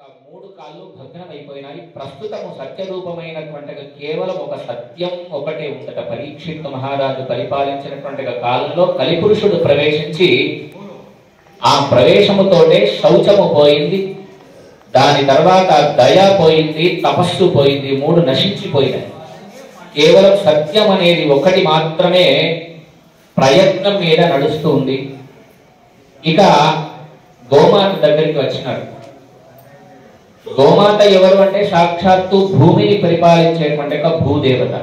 యొక్క మూడు కాళ్ళు భగ్నం అయిపోయినాయి ప్రస్తుతము సత్యరూపమైనటువంటి కేవలం ఒక సత్యం ఒకటే ఉందట పరీక్షిత్ మహారాజు పరిపాలించినటువంటి కాలంలో కలిపురుషుడు ప్రవేశించి ఆ ప్రవేశముతోటే శౌచము పోయింది దాని తర్వాత దయ పోయింది తపస్సు పోయింది మూడు నశించిపోయినాయి కేవలం సత్యం అనేది ఒకటి మాత్రమే ప్రయత్నం మీద నడుస్తూ ఉంది ఇక గోమాత దగ్గరికి వచ్చినాడు గోమాత ఎవరు అంటే సాక్షాత్తు భూమిని పరిపాలించేటువంటి ఒక భూదేవత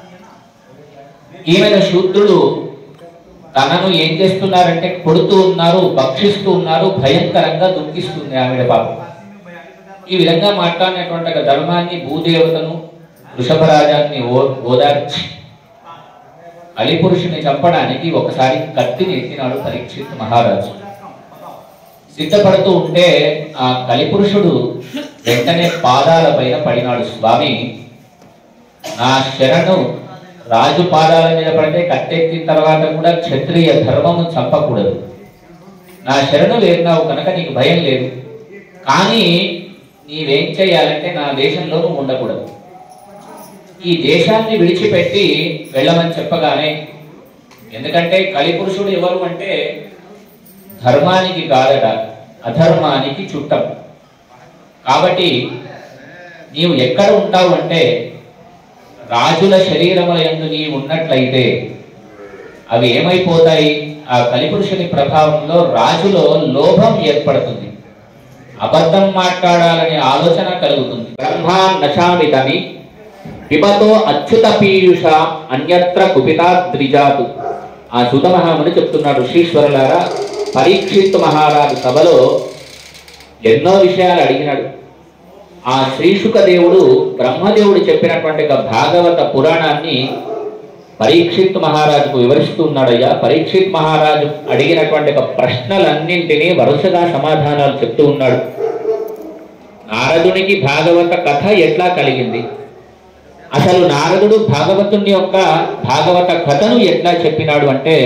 ఈమెను శూద్రుడు తనను ఏం చేస్తున్నారంటే కొడుతూ ఉన్నారు భక్షిస్తూ ఉన్నారు భయంకరంగా దుఃఖిస్తుంది ఆవిడ పాపం ఈ విధంగా మాట్లాడినటువంటి ఒక ధర్మాన్ని భూదేవతను వృషభరాజాన్ని ఓ ఓదార్చి అలిపురుషుని చంపడానికి ఒకసారి కత్తిని ఎత్తినాడు పరీక్షిత్ మహారాజు సిద్ధపడుతూ ఉంటే ఆ కలిపురుషుడు వెంటనే పాదాల పైన పడినాడు స్వామి నా శరణు రాజు పాదాల మీద పడితే కట్టెక్కిన తర్వాత కూడా క్షత్రియ ధర్మము చంపకూడదు నా శరణు లేన్నావు కనుక నీకు భయం లేదు కానీ నీవేం చేయాలంటే నా దేశంలో నువ్వు ఉండకూడదు ఈ దేశాన్ని విడిచిపెట్టి వెళ్ళమని చెప్పగానే ఎందుకంటే కలిపురుషుడు ఎవరు అంటే ధర్మానికి కాదట అధర్మానికి చుట్టం కాబట్టి నీవు ఎక్కడ ఉంటావు అంటే రాజుల శరీరముల యందు నీవు ఉన్నట్లయితే అవి ఏమైపోతాయి ఆ కలిపురుషుని ప్రభావంలో రాజులో లోభం ఏర్పడుతుంది అబద్ధం మాట్లాడాలనే ఆలోచన కలుగుతుంది బ్రహ్మా నశామితమి పిబతో అచ్యుత పీయూష అన్యత్ర కుపితాద్రిజాతు ఆ సుత మహాముని చెప్తున్నాడు శ్రీశ్వరులారా పరీక్షిత్ మహారాజు సభలో ఎన్నో విషయాలు అడిగినాడు ఆ శ్రీశుక దేవుడు బ్రహ్మదేవుడు చెప్పినటువంటి ఒక భాగవత పురాణాన్ని పరీక్షిత్ మహారాజుకు వివరిస్తూ ఉన్నాడయ్యా పరీక్షిత్ మహారాజు అడిగినటువంటి ఒక ప్రశ్నలన్నింటినీ వరుసగా సమాధానాలు చెప్తూ ఉన్నాడు నారదునికి భాగవత కథ ఎట్లా కలిగింది అసలు నారదుడు భాగవతుని యొక్క భాగవత కథను ఎట్లా చెప్పినాడు అంటే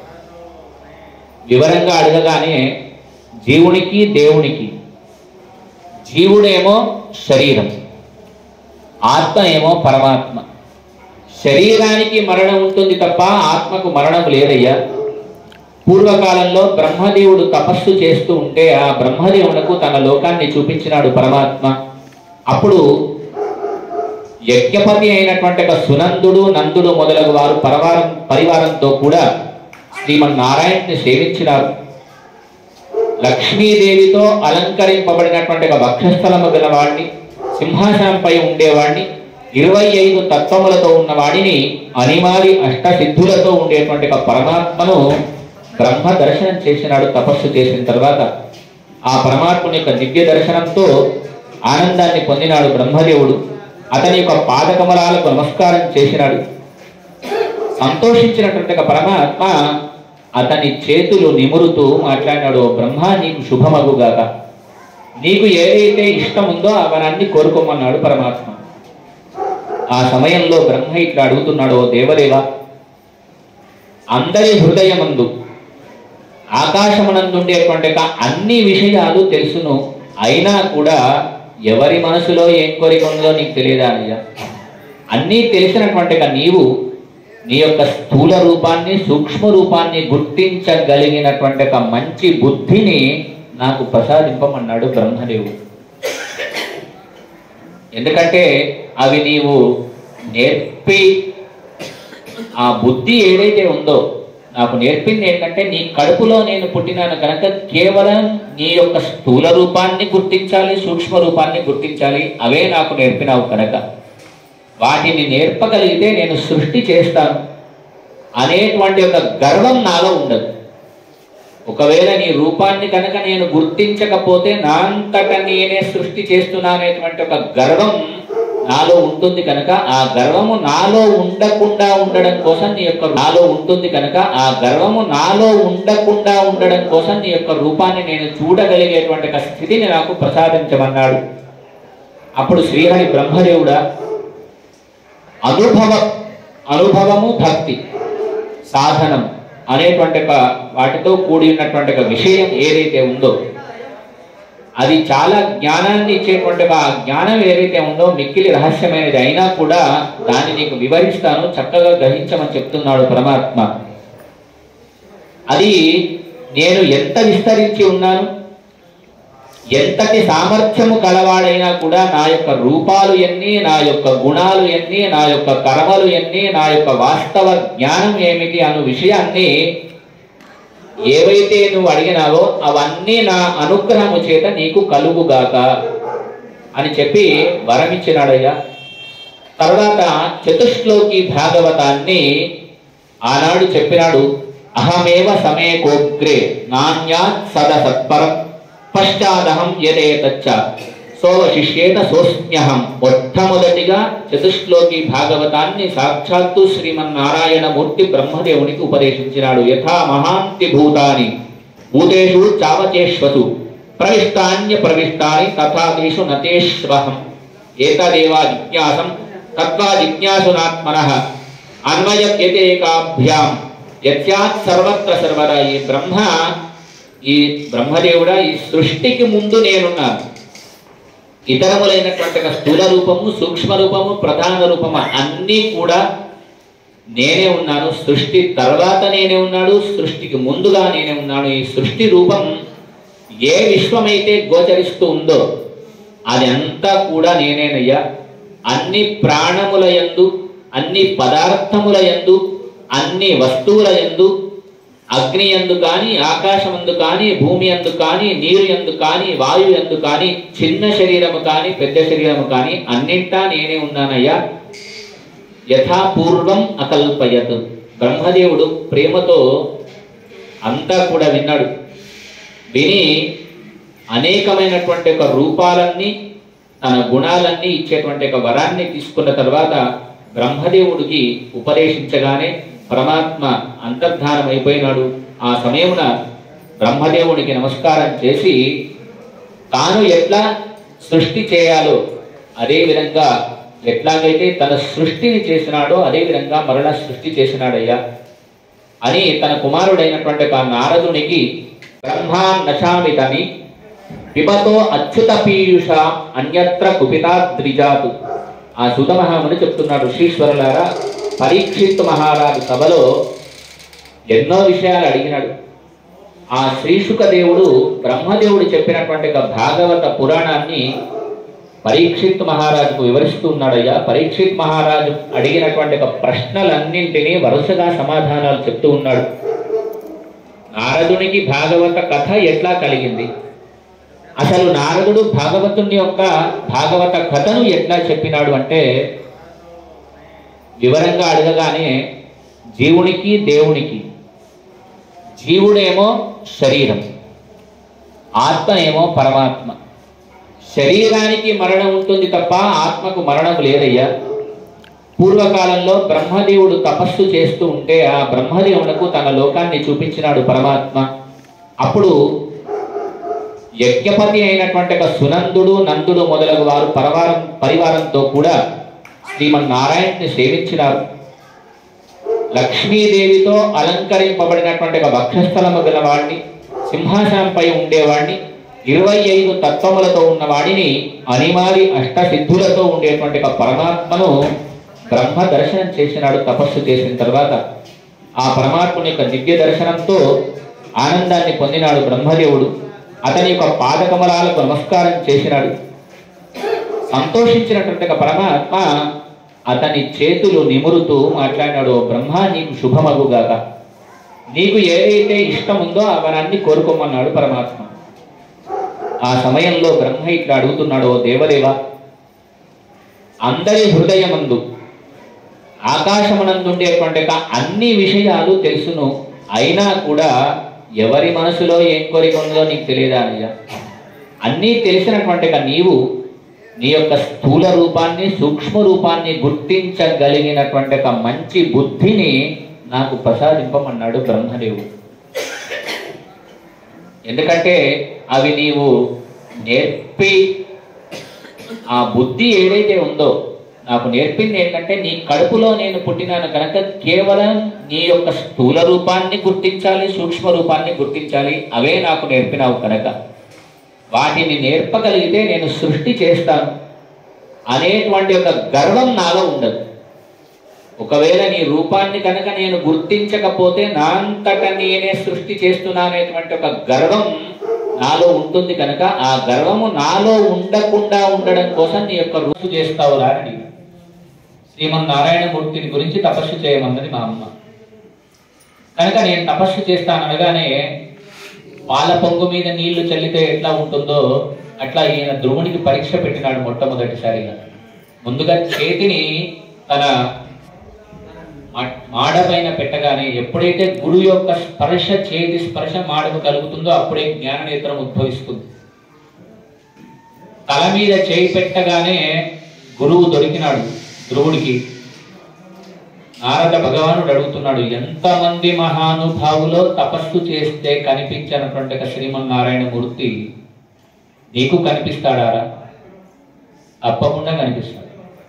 వివరంగా అడగగానే జీవునికి దేవునికి జీవుడేమో శరీరం ఆత్మ ఏమో పరమాత్మ శరీరానికి మరణం ఉంటుంది తప్ప ఆత్మకు మరణం లేదయ్యా పూర్వకాలంలో బ్రహ్మదేవుడు తపస్సు చేస్తూ ఉంటే ఆ బ్రహ్మదేవునకు తన లోకాన్ని చూపించినాడు పరమాత్మ అప్పుడు యజ్ఞపతి అయినటువంటి ఒక సునందుడు నందుడు మొదలగు వారు పరవారం పరివారంతో కూడా శ్రీమన్నారాయణ్ని సేవించినారు లక్ష్మీదేవితో అలంకరింపబడినటువంటి ఒక వక్షస్థలము గల వాడిని సింహాసనంపై ఉండేవాడిని ఇరవై ఐదు తత్వములతో ఉన్న వాడిని అనిమాది అష్టసిద్ధులతో ఉండేటువంటి ఒక పరమాత్మను బ్రహ్మ దర్శనం చేసినాడు తపస్సు చేసిన తర్వాత ఆ పరమాత్ముని యొక్క దివ్య దర్శనంతో ఆనందాన్ని పొందినాడు బ్రహ్మదేవుడు అతని యొక్క పాదకమలాలకు నమస్కారం చేసినాడు సంతోషించినటువంటి ఒక పరమాత్మ అతని చేతులు నిమురుతూ మాట్లాడినాడు "ఓ బ్రహ్మ నీకు శుభమగుగాక నీకు ఏదైతే ఇష్టం ఉందో అవన్నీ కోరుకోమన్నాడు పరమాత్మ ఆ సమయంలో బ్రహ్మ ఇట్లా అడుగుతున్నాడు "ఓ దేవదేవ అందరి హృదయమందు ఆకాశమునందుండేటువంటి ఒక అన్ని విషయాలు తెలుసును అయినా కూడా ఎవరి మనసులో ఏం కోరిక ఉందో నీకు తెలియదా అయ్యా అన్నీ తెలిసినటువంటి ఒక నీవు నీ యొక్క స్థూల రూపాన్ని సూక్ష్మ రూపాన్ని గుర్తించగలిగినటువంటి ఒక మంచి బుద్ధిని నాకు ప్రసాదింపమన్నాడు బ్రహ్మదేవుడు ఎందుకంటే అవి నీవు నేర్పి ఆ బుద్ధి ఏదైతే ఉందో నాకు నేర్పింది ఏంటంటే నీ కడుపులో నేను పుట్టినాను కనుక కేవలం నీ యొక్క స్థూల రూపాన్ని గుర్తించాలి సూక్ష్మ రూపాన్ని గుర్తించాలి అవే నాకు నేర్పినావు కనుక వాటిని నేర్పగలిగితే నేను సృష్టి చేస్తాను అనేటువంటి ఒక గర్వం నాలో ఉండదు ఒకవేళ నీ రూపాన్ని కనుక నేను గుర్తించకపోతే నా అంతట నేనే సృష్టి చేస్తున్నా అనేటువంటి ఒక గర్వం నాలో ఉంటుంది కనుక ఆ గర్వము నాలో ఉండకుండా ఉండడం కోసం నీ యొక్క నాలో ఉంటుంది కనుక ఆ గర్వము నాలో ఉండకుండా ఉండడం కోసం నీ యొక్క రూపాన్ని నేను చూడగలిగేటువంటి ఒక స్థితిని నాకు ప్రసాదించమన్నాడు అప్పుడు శ్రీహరి బ్రహ్మదేవుడా అనుభవ అనుభవము భక్తి సాధనం అనేటువంటి ఒక వాటితో కూడి ఉన్నటువంటి ఒక విషయం ఏదైతే ఉందో అది చాలా జ్ఞానాన్ని ఇచ్చేటువంటి ఆ జ్ఞానం ఏదైతే ఉందో మిక్కిలి రహస్యమైనది అయినా కూడా దాన్ని నీకు వివరిస్తాను చక్కగా గ్రహించమని చెప్తున్నాడు పరమాత్మ అది నేను ఎంత విస్తరించి ఉన్నాను ఎంతటి సామర్థ్యము కలవాడైనా కూడా నా యొక్క రూపాలు ఎన్ని నా యొక్క గుణాలు ఎన్ని నా యొక్క కర్మలు ఎన్ని నా యొక్క వాస్తవ జ్ఞానం ఏమిటి అన్న విషయాన్ని ఏవైతే నువ్వు అడిగినావో అవన్నీ నా అనుగ్రహము చేత నీకు కలుగుగాక అని చెప్పి వరమిచ్చినాడయ్యా తర్వాత చతుశ్లోకి భాగవతాన్ని ఆనాడు చెప్పినాడు అహమేవ సమే కోగ్రే నాణ్యాత్ సద సత్పరం పశ్చాదహం యదేతచ్చ సోవశిష్యేత సోస్మ్యహం మొట్టమొదటిగా చతుశ్లోకి భాగవతాన్ని సాక్షాత్తు శ్రీమన్నారాయణ మూర్తి బ్రహ్మదేవునికి ఉపదేశించినాడు యథా మహాంతి భూతాని భూతేషు చావచేష్వసు ప్రవిష్టాన్య ప్రవిష్టాని తథా తేషు నతేష్వహం ఏతదేవా జిజ్ఞాసం తత్వా జిజ్ఞాసునాత్మనః అన్వయత్యతేకాభ్యాం యత్యాత్ సర్వత్ర సర్వదా ఈ బ్రహ్మ ఈ బ్రహ్మదేవుడా ఈ సృష్టికి ముందు నేనున్నాను ఇతరములైనటువంటి ఒక స్థూల రూపము సూక్ష్మ రూపము ప్రధాన రూపము అన్నీ కూడా నేనే ఉన్నాను సృష్టి తర్వాత నేనే ఉన్నాడు సృష్టికి ముందుగా నేనే ఉన్నాను ఈ సృష్టి రూపం ఏ విశ్వమైతే గోచరిస్తూ ఉందో అది అంతా కూడా నేనేనయ్యా అన్ని ప్రాణముల యందు అన్ని పదార్థముల యందు అన్ని వస్తువుల యందు అగ్ని ఎందు కానీ ఆకాశమందు కానీ భూమి ఎందు కానీ నీరు ఎందు కానీ వాయు ఎందు కానీ చిన్న శరీరము కానీ పెద్ద శరీరము కానీ అన్నింటా నేనే ఉన్నానయ్యా యథా పూర్వం అకల్పయత్ బ్రహ్మదేవుడు ప్రేమతో అంతా కూడా విన్నాడు విని అనేకమైనటువంటి ఒక రూపాలన్నీ తన గుణాలన్నీ ఇచ్చేటువంటి ఒక వరాన్ని తీసుకున్న తర్వాత బ్రహ్మదేవుడికి ఉపదేశించగానే పరమాత్మ అంతర్ధానం అయిపోయినాడు ఆ సమయమున బ్రహ్మదేవుడికి నమస్కారం చేసి తాను ఎట్లా సృష్టి చేయాలో అదే విధంగా ఎట్లాగైతే తన సృష్టిని చేసినాడో అదే విధంగా మరలా సృష్టి చేసినాడయ్యా అని తన కుమారుడైనటువంటి ఒక నారదునికి బ్రహ్మా నశామితని పిబతో అచ్యుత పీయూష అన్యత్ర కుపితా ద్విజాతు ఆ సుత మహాముని చెప్తున్నాడు శ్రీశ్వరులారా పరీక్షిత్ మహారాజు సభలో ఎన్నో విషయాలు అడిగినాడు ఆ శ్రీశుక దేవుడు బ్రహ్మదేవుడు చెప్పినటువంటి ఒక భాగవత పురాణాన్ని పరీక్షిత్ మహారాజుకు వివరిస్తూ ఉన్నాడయ్యా పరీక్షిత్ మహారాజు అడిగినటువంటి ఒక ప్రశ్నలన్నింటినీ వరుసగా సమాధానాలు చెప్తూ ఉన్నాడు నారదునికి భాగవత కథ ఎట్లా కలిగింది అసలు నారదుడు భాగవతుని యొక్క భాగవత కథను ఎట్లా చెప్పినాడు అంటే వివరంగా అడగగానే జీవునికి దేవునికి జీవుడేమో శరీరం ఆత్మ ఏమో పరమాత్మ శరీరానికి మరణం ఉంటుంది తప్ప ఆత్మకు మరణం లేదయ్యా పూర్వకాలంలో బ్రహ్మదేవుడు తపస్సు చేస్తూ ఉంటే ఆ బ్రహ్మదేవునకు తన లోకాన్ని చూపించినాడు పరమాత్మ అప్పుడు యజ్ఞపతి అయినటువంటి ఒక సునందుడు నందుడు మొదలగు వారు పరవారం పరివారంతో కూడా శ్రీమన్నారాయణ్ని సేవించినారు లక్ష్మీదేవితో అలంకరింపబడినటువంటి ఒక వక్షస్థలము గలవాడిని సింహాసనంపై ఉండేవాడిని ఇరవై ఐదు తత్వములతో ఉన్న వాడిని అనిమాది అష్టసిద్ధులతో ఉండేటువంటి ఒక పరమాత్మను బ్రహ్మ దర్శనం చేసినాడు తపస్సు చేసిన తర్వాత ఆ పరమాత్ముని యొక్క దివ్య దర్శనంతో ఆనందాన్ని పొందినాడు బ్రహ్మదేవుడు అతని యొక్క పాదకమలాలకు నమస్కారం చేసినాడు సంతోషించినటువంటి ఒక పరమాత్మ అతని చేతులు నిమురుతూ మాట్లాడినాడు "ఓ బ్రహ్మ నీకు శుభమగుగాక నీకు ఏదైతే ఇష్టం ఉందో అవన్నీ కోరుకోమన్నాడు పరమాత్మ ఆ సమయంలో బ్రహ్మ ఇట్లా అడుగుతున్నాడు "ఓ దేవదేవ అందరి హృదయమందు ఆకాశమునందుండేటువంటి ఒక అన్ని విషయాలు తెలుసును అయినా కూడా ఎవరి మనసులో ఏం కోరిక ఉందో నీకు తెలియదా అన్నయ్య అన్నీ తెలిసినటువంటి ఒక నీవు నీ యొక్క స్థూల రూపాన్ని సూక్ష్మ రూపాన్ని గుర్తించగలిగినటువంటి ఒక మంచి బుద్ధిని నాకు ప్రసాదింపమన్నాడు బ్రహ్మదేవుడు ఎందుకంటే అవి నీవు నేర్పి ఆ బుద్ధి ఏదైతే ఉందో నాకు నేర్పింది ఏంటంటే నీ కడుపులో నేను పుట్టినాను కనుక కేవలం నీ యొక్క స్థూల రూపాన్ని గుర్తించాలి సూక్ష్మ రూపాన్ని గుర్తించాలి అవే నాకు నేర్పినావు కనుక వాటిని నేర్పగలిగితే నేను సృష్టి చేస్తాను అనేటువంటి ఒక గర్వం నాలో ఉండదు ఒకవేళ నీ రూపాన్ని కనుక నేను గుర్తించకపోతే నా అంతట నేనే సృష్టి చేస్తున్నానేటువంటి ఒక గర్వం నాలో ఉంటుంది కనుక ఆ గర్వము నాలో ఉండకుండా ఉండడం కోసం నీ యొక్క రూపు చేస్తావు రా అని అడిగాడు. శ్రీమన్నారాయణమూర్తిని గురించి తపస్సు చేయమన్నది మా అమ్మ కనుక నేను తపస్సు చేస్తాను అనగానే పాల పొంగు మీద నీళ్లు చల్లితే ఎట్లా ఉంటుందో అట్లా ఈయన ధ్రువునికి పరీక్ష పెట్టినాడు మొట్టమొదటిసారిగా ముందుగా చేతిని తన మా- మాడ పైన పెట్టగానే ఎప్పుడైతే గురువు యొక్క స్పర్శ చేతి స్పర్శ మాడకు కలుగుతుందో అప్పుడే జ్ఞాన నేత్రం ఉద్భవిస్తుంది తల మీద చేయి పెట్టగానే గురువు దొరికినాడు ధ్రువుడికి నారద భగవానుడు అడుగుతున్నాడు ఎంతమంది మహానుభావులో తపస్సు చేస్తే కనిపించినటువంటి ఒక శ్రీమన్నారాయణ మూర్తి నీకు కనిపిస్తాడారా తప్పకుండా కనిపిస్తాడు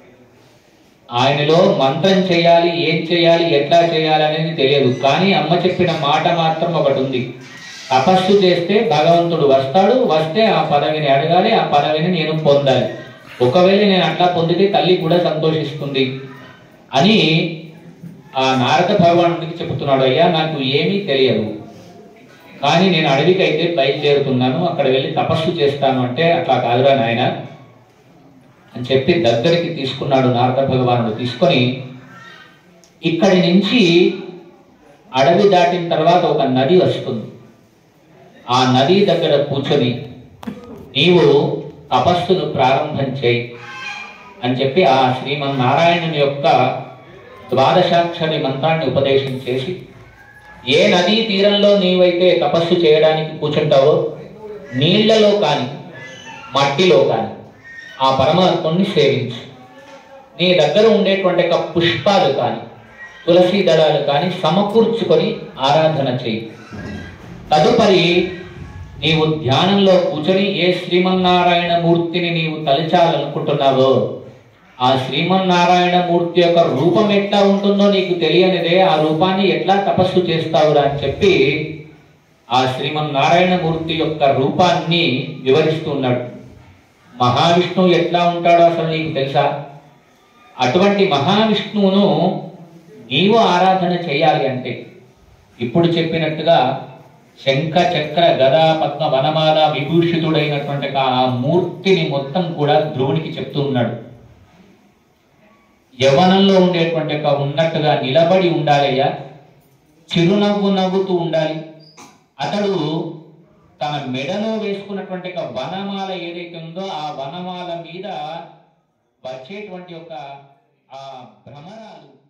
ఆయనలో మంత్రం చేయాలి ఏం చేయాలి ఎట్లా చేయాలి అనేది తెలియదు కానీ అమ్మ చెప్పిన మాట మాత్రం ఒకటి ఉంది తపస్సు చేస్తే భగవంతుడు వస్తాడు వస్తే ఆ పదవిని అడగాలి ఆ పదవిని నేను పొందాలి ఒకవేళ నేను అట్లా పొందితే తల్లి కూడా సంతోషిస్తుంది అని ఆ నారద భగవానుడికి చెబుతున్నాడు అయ్యా నాకు ఏమీ తెలియదు కానీ నేను అడవికి అయితే బయలుదేరుతున్నాను అక్కడ వెళ్ళి తపస్సు చేస్తాను అంటే అట్లా కాదురా నాయన అని చెప్పి దగ్గరికి తీసుకున్నాడు నారద భగవానుడు తీసుకొని ఇక్కడి నుంచి అడవి దాటిన తర్వాత ఒక నది వస్తుంది ఆ నది దగ్గర కూర్చొని నీవు తపస్సును ప్రారంభం చేయి అని చెప్పి ఆ శ్రీమన్నారాయణుని యొక్క ద్వాదశాక్షరి మంత్రాన్ని ఉపదేశం చేసి ఏ నదీ తీరంలో నీవైతే తపస్సు చేయడానికి కూర్చుంటావో నీళ్లలో కానీ మట్టిలో కానీ ఆ పరమాత్ముని సేవించు నీ దగ్గర ఉండేటువంటి ఒక పుష్పాలు కానీ తులసి దళాలు కానీ సమకూర్చుకొని ఆరాధన చేయి తదుపరి నీవు ధ్యానంలో కూర్చొని ఏ శ్రీమన్నారాయణ మూర్తిని నీవు తలచాలనుకుంటున్నావో ఆ శ్రీమన్నారాయణ మూర్తి యొక్క రూపం ఎట్లా ఉంటుందో నీకు తెలియనిదే ఆ రూపాన్ని ఎట్లా తపస్సు చేస్తావురా అని చెప్పి ఆ శ్రీమన్నారాయణ మూర్తి యొక్క రూపాన్ని వివరిస్తూ ఉన్నాడు మహావిష్ణువు ఎట్లా ఉంటాడో అసలు నీకు తెలుసా అటువంటి మహావిష్ణువును నీవు ఆరాధన చేయాలి అంటే ఇప్పుడు చెప్పినట్టుగా శంఖ చక్ర గదా పద్మ వనమాల విభూషితుడైనటువంటి ఆ మూర్తిని మొత్తం కూడా ధ్రువునికి చెప్తూ ఉన్నాడు యవనంలో ఉండేటువంటి ఒక ఉన్నట్టుగా నిలబడి ఉండాలయ్యా చిరునవ్వు నవ్వుతూ ఉండాలి అతడు తన మెడలో వేసుకున్నటువంటి ఒక వనమాల ఏదైతే ఉందో ఆ వనమాల మీద వచ్చేటువంటి ఒక ఆ భ్రమరాలు